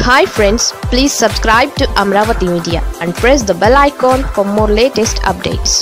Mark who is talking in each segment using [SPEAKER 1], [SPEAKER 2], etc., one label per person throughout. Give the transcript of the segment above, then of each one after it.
[SPEAKER 1] hi friends please subscribe to Amaravati media and press the bell icon for more latest updates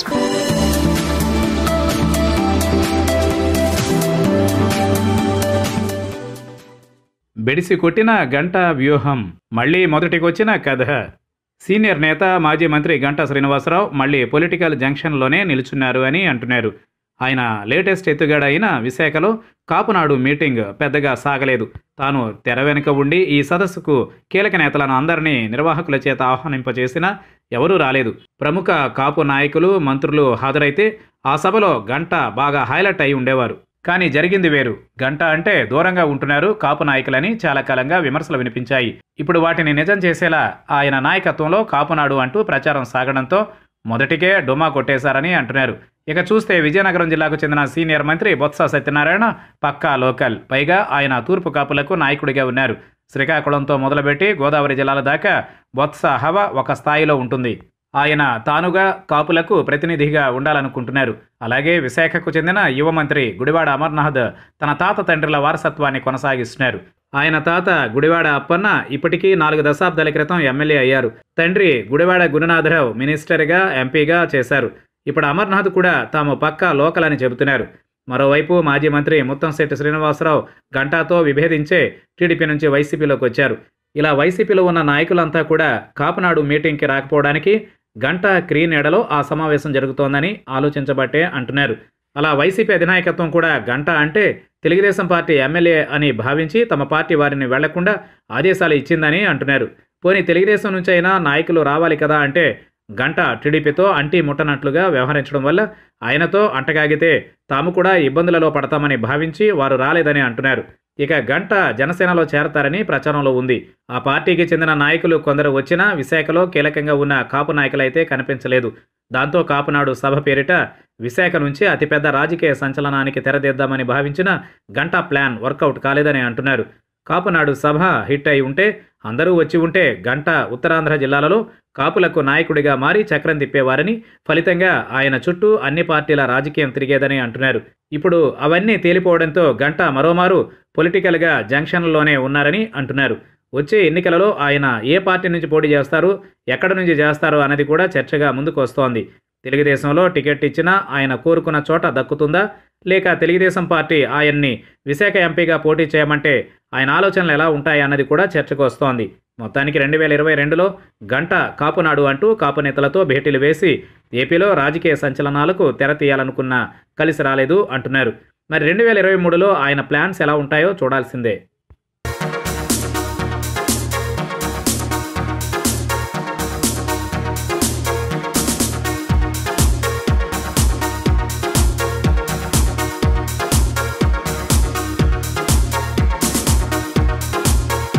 [SPEAKER 2] బెడిసి కొట్టిన గంట వ్యూహం మళ్ళీ మొదటికొచ్చిన కథ సీనియర్ నేత మాజీ మంత్రి గంటా శ్రీనివాసరావు మళ్ళీ పొలిటికల్ జంక్షన్లోనే నిలుచున్నారు అని అంటున్నారు ఆయన లేటెస్ట్ ఎత్తుగడ అయిన విశాఖలో కాపునాడు మీటింగ్ పెద్దగా సాగలేదు తాను తెర వెనుక ఉండి ఈ సదస్సుకు కీలక నేతలను అందరినీ నిర్వాహకుల చేత ఆహ్వానింపచేసినా ఎవరూ రాలేదు ప్రముఖ కాపు నాయకులు మంత్రులు హాజరైతే ఆ సభలో గంట బాగా హైలైట్ అయి ఉండేవారు కానీ జరిగింది వేరు గంట అంటే దూరంగా ఉంటున్నారు కాపు నాయకులని చాలా కాలంగా విమర్శలు వినిపించాయి ఇప్పుడు వాటిని నిజం చేసేలా ఆయన నాయకత్వంలో కాపునాడు అంటూ ప్రచారం సాగడంతో మొదటికే డుమా కొట్టేశారని అంటున్నారు ఇక చూస్తే విజయనగరం జిల్లాకు చెందిన సీనియర్ మంత్రి బొత్స సత్యనారాయణ పక్కా లోకల్ పైగా ఆయన తూర్పు కాపులకు నాయకుడిగా ఉన్నారు శ్రీకాకుళంతో మొదలుపెట్టి గోదావరి జిల్లాల దాకా బొత్స హవ ఒక స్థాయిలో ఉంటుంది ఆయన తానుగా కాపులకు ప్రతినిధిగా ఉండాలనుకుంటున్నారు అలాగే విశాఖకు చెందిన యువ మంత్రి గుడివాడ అమర్నాథ్ తన తాత తండ్రుల వారసత్వాన్ని కొనసాగిస్తున్నారు ఆయన తాత గుడివాడ అప్పన్న ఇప్పటికీ నాలుగు దశాబ్దాల క్రితం ఎమ్మెల్యే అయ్యారు తండ్రి గుడివాడ గురునాథరావు మినిస్టర్గా ఎంపీగా చేశారు ఇప్పుడు అమర్నాథ్ కూడా తాము పక్కా లోకల్ అని చెబుతున్నారు మరోవైపు మాజీ మంత్రి ముత్తంశెట్టి శ్రీనివాసరావు గంటాతో విభేదించే టీడీపీ నుంచి వైసీపీలోకి వచ్చారు ఇలా వైసీపీలో ఉన్న నాయకులంతా కూడా కాపునాడు మీటింగ్కి రాకపోవడానికి గంట క్రీన్ ఎడలో ఆ సమావేశం జరుగుతోందని ఆలోచించబట్టే అంటున్నారు అలా వైసీపీ అధినాయకత్వం కూడా గంట అంటే తెలుగుదేశం పార్టీ ఎమ్మెల్యే అని భావించి తమ పార్టీ వారిని వెళ్లకుండా ఆదేశాలు ఇచ్చిందని అంటున్నారు పోనీ తెలుగుదేశం నుంచి అయినా నాయకులు రావాలి కదా అంటే గంట టీడీపీతో అంటీ ముట్టనట్లుగా వ్యవహరించడం వల్ల ఆయనతో అంటగాగితే తాము కూడా ఇబ్బందులలో పడతామని భావించి వారు రాలేదని అంటున్నారు ఇక గంట జనసేనలో చేరతారని ప్రచారంలో ఉంది ఆ పార్టీకి చెందిన నాయకులు కొందరు వచ్చినా విశాఖలో కీలకంగా ఉన్న కాపు నాయకులైతే కనిపించలేదు దాంతో కాపునాడు సభ పేరిట విశాఖ నుంచి అతిపెద్ద రాజకీయ సంచలనానికి తెరదిద్దామని భావించిన గంట ప్లాన్ వర్కౌట్ కాలేదని అంటున్నారు కాపునాడు సభ హిట్ అయి ఉంటే అందరూ వచ్చి ఉంటే గంట ఉత్తరాంధ్ర జిల్లాలలో కాపులకు నాయకుడిగా మారి చక్రం తిప్పేవారని ఫలితంగా ఆయన చుట్టూ అన్ని పార్టీల రాజకీయం తిరిగేదని అంటున్నారు ఇప్పుడు అవన్నీ తేలిపోవడంతో గంట మరోమారు పొలిటికల్గా జంక్షన్లోనే ఉన్నారని అంటున్నారు వచ్చే ఎన్నికలలో ఆయన ఏ పార్టీ నుంచి పోటీ చేస్తారు ఎక్కడి నుంచి చేస్తారు అనేది కూడా చర్చగా ముందుకు వస్తోంది తెలుగుదేశంలో టికెట్ ఇచ్చినా ఆయన కోరుకున్న చోట దక్కుతుందా లేక తెలుగుదేశం పార్టీ ఆయన్ని విశాఖ ఎంపీగా పోటీ చేయమంటే ఆయన ఆలోచనలు ఎలా ఉంటాయి అన్నది కూడా చర్చకు వస్తోంది మొత్తానికి రెండు వేల ఇరవై రెండులో గంట కాపునాడు అంటూ కాపు నేతలతో భేటీలు వేసి ఏపీలో రాజకీయ సంచలనాలకు తెర తీయాలనుకున్నా కలిసి రాలేదు అంటున్నారు మరి రెండు వేల ఇరవై మూడులో ఆయన ప్లాన్స్ ఎలా ఉంటాయో చూడాల్సిందే